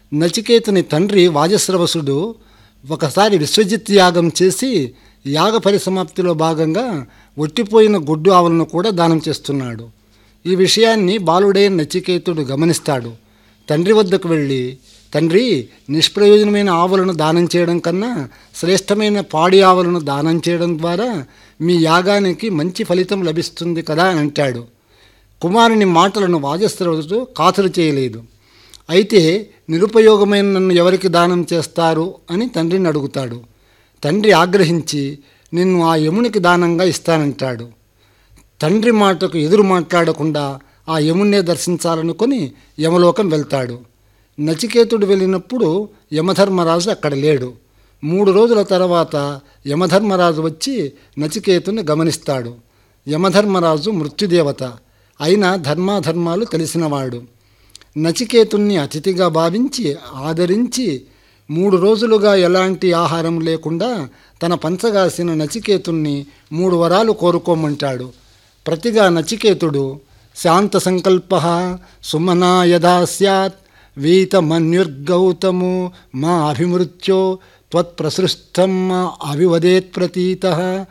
నచికేతుని తండ్రి వాజస్రవసుడు ఒకసారి విశ్వజిత్ యాగం చేసి యాగ పరిసమాప్తిలో భాగంగా ఒట్టిపోయిన గొడ్డు ఆవులను కూడా దానం చేస్తున్నాడు ఈ విషయాన్ని బాలుడైన నచికేతుడు గమనిస్తాడు తండ్రి వద్దకు వెళ్ళి తండ్రి నిష్ప్రయోజనమైన ఆవులను దానం చేయడం కన్నా శ్రేష్టమైన పాడి ఆవులను దానం చేయడం ద్వారా మీ యాగానికి మంచి ఫలితం లభిస్తుంది కదా అని అంటాడు కుమారుని మాటలను వాజస్రవుడు ఖాతరు చేయలేదు అయితే నిరుపయోగమైన నన్ను ఎవరికి దానం చేస్తారు అని తండ్రిని అడుగుతాడు తండ్రి ఆగ్రహించి నిన్ను ఆ యమునికి దానంగా ఇస్తానంటాడు తండ్రి మాటకు ఎదురు మాట్లాడకుండా ఆ యమున్నే దర్శించాలనుకొని యమలోకం వెళ్తాడు నచికేతుడు వెళ్ళినప్పుడు యమధర్మరాజు అక్కడ లేడు మూడు రోజుల తర్వాత యమధర్మరాజు వచ్చి నచికేతుని గమనిస్తాడు యమధర్మరాజు మృత్యుదేవత అయినా ధర్మాధర్మాలు తెలిసినవాడు నచికేతుణ్ణి అతిథిగా భావించి ఆదరించి మూడు రోజులుగా ఎలాంటి ఆహారం లేకుండా తన పంచగాసిన నచికేతుణ్ణి మూడు వరాలు కోరుకోమంటాడు ప్రతిగా నచికేతుడు శాంత సంకల్ప సుమనా యదా స్యాత్ వీతమన్యుర్గౌతము మా అభిమృత్యో త్వత్ప్రసృష్టం మా అవివదేత్ ప్రతీత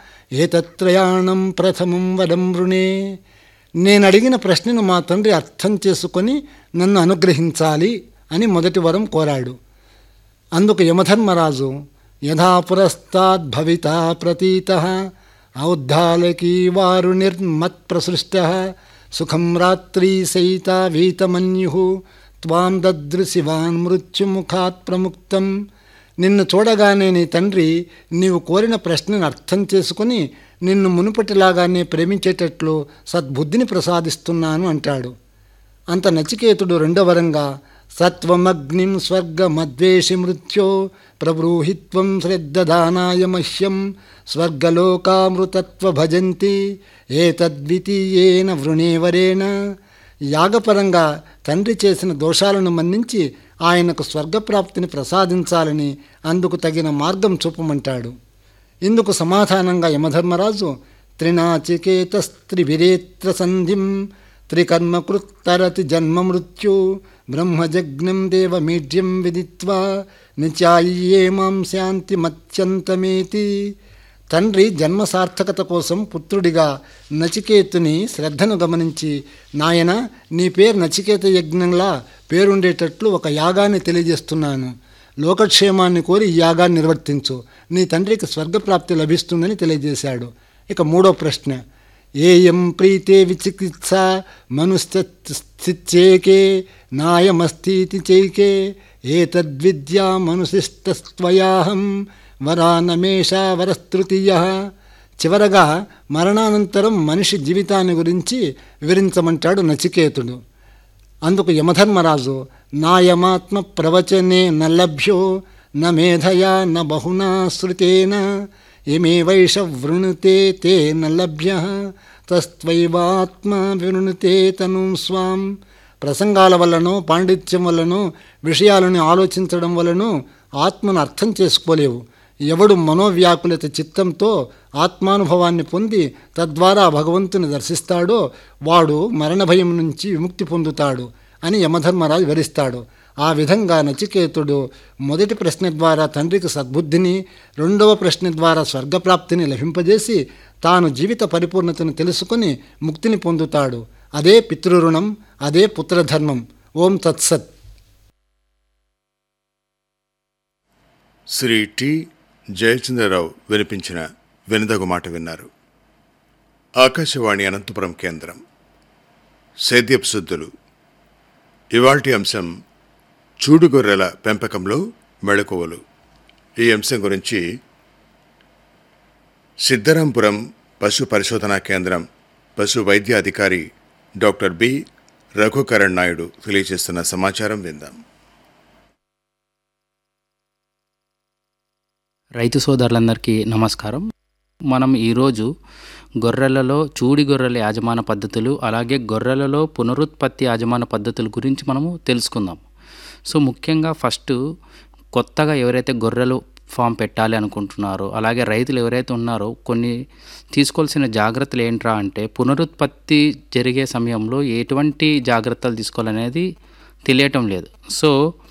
ఏతత్రయాణం ప్రథమం వదం వృణే నేను అడిగిన ప్రశ్నను మా తండ్రి అర్థం చేసుకొని నన్ను అనుగ్రహించాలి అని మొదటి వరం కోరాడు అందుకు యమధర్మరాజు యథా పురస్తాద్భవిత ప్రతీత ఔద్ధాలకీ వారు నిర్మత్ప్రసృష్ట సుఖం రాత్రీ సైత వీతమన్యు త్వాం దదృశివాన్ మృత్యుముఖాత్ ప్రముక్తం నిన్ను చూడగానే నీ తండ్రి నీవు కోరిన ప్రశ్నను అర్థం చేసుకుని నిన్ను మునుపటిలాగానే ప్రేమించేటట్లు సద్బుద్ధిని ప్రసాదిస్తున్నాను అంటాడు అంత నచికేతుడు రెండవరంగా సత్వమగ్నిం స్వర్గమద్వేషి మృత్యో ప్రబ్రూహిత్వం శ్రద్ధదానాయ మహ్యం స్వర్గలోకామృతత్వ భజంతి ఏతద్వితీయేన వృణేవరేణ యాగపరంగా తండ్రి చేసిన దోషాలను మన్నించి ఆయనకు స్వర్గప్రాప్తిని ప్రసాదించాలని అందుకు తగిన మార్గం చూపమంటాడు ఇందుకు సమాధానంగా యమధర్మరాజు త్రినాచికేతస్త్రిభిరేత్ర సంధిం త్రికర్మకృత్తరతి జన్మ మృత్యు బ్రహ్మజగ్నం దేవమీడ్యం విదిత్వా నిత్యాయే మాం శాంతి మత్యంతమేతి తండ్రి జన్మ సార్థకత కోసం పుత్రుడిగా నచికేతుని శ్రద్ధను గమనించి నాయన నీ పేరు నచికేత యజ్ఞంలా పేరుండేటట్లు ఒక యాగాన్ని తెలియజేస్తున్నాను లోకక్షేమాన్ని కోరి ఈ యాగాన్ని నిర్వర్తించు నీ తండ్రికి స్వర్గప్రాప్తి లభిస్తుందని తెలియజేశాడు ఇక మూడో ప్రశ్న ఏయం ప్రీతే విచికిత్స మనుస్థిత్యేకే నాయమస్తీతి చైకే ఏతద్విద్యా మనుశిష్టస్త్వయాహం వరానమేష వరస్తృతీయ చివరగా మరణానంతరం మనిషి జీవితాన్ని గురించి వివరించమంటాడు నచికేతుడు అందుకు యమధర్మరాజు నాయమాత్మ ప్రవచనే నలభ్యో న మేధయా న బహునా శృతేన ఇమే వైష వృణుతే తే నలభ్య తస్త్వైవాత్మ వివృణుతే తను స్వాం ప్రసంగాల వల్లనో పాండిత్యం వల్లనో విషయాలను ఆలోచించడం వలనో ఆత్మను అర్థం చేసుకోలేవు ఎవడు మనోవ్యాకులత చిత్తంతో ఆత్మానుభవాన్ని పొంది తద్వారా భగవంతుని దర్శిస్తాడో వాడు మరణ భయం నుంచి విముక్తి పొందుతాడు అని యమధర్మరాజు వివరిస్తాడు ఆ విధంగా నచికేతుడు మొదటి ప్రశ్న ద్వారా తండ్రికి సద్బుద్ధిని రెండవ ప్రశ్న ద్వారా స్వర్గప్రాప్తిని లభింపజేసి తాను జీవిత పరిపూర్ణతను తెలుసుకుని ముక్తిని పొందుతాడు అదే పితృరుణం అదే పుత్రధర్మం ఓం తత్సత్ శ్రీ టి జయచంద్రరావు వినిపించిన వినదగు మాట విన్నారు ఆకాశవాణి అనంతపురం కేంద్రం సేద్యపు శుద్ధులు ఇవాల్టి అంశం చూడుగొర్రెల పెంపకంలో మెళకువలు ఈ అంశం గురించి సిద్ధరాంపురం పశు పరిశోధనా కేంద్రం పశు వైద్య అధికారి డాక్టర్ బి రఘుకరణ్ నాయుడు తెలియజేస్తున్న సమాచారం విందాం రైతు సోదరులందరికీ నమస్కారం మనం ఈరోజు గొర్రెలలో చూడి గొర్రెల యాజమాన పద్ధతులు అలాగే గొర్రెలలో పునరుత్పత్తి యాజమాన పద్ధతుల గురించి మనము తెలుసుకుందాం సో ముఖ్యంగా ఫస్ట్ కొత్తగా ఎవరైతే గొర్రెలు ఫామ్ పెట్టాలి అనుకుంటున్నారో అలాగే రైతులు ఎవరైతే ఉన్నారో కొన్ని తీసుకోవాల్సిన జాగ్రత్తలు ఏంట్రా అంటే పునరుత్పత్తి జరిగే సమయంలో ఎటువంటి జాగ్రత్తలు తీసుకోవాలనేది తెలియటం లేదు సో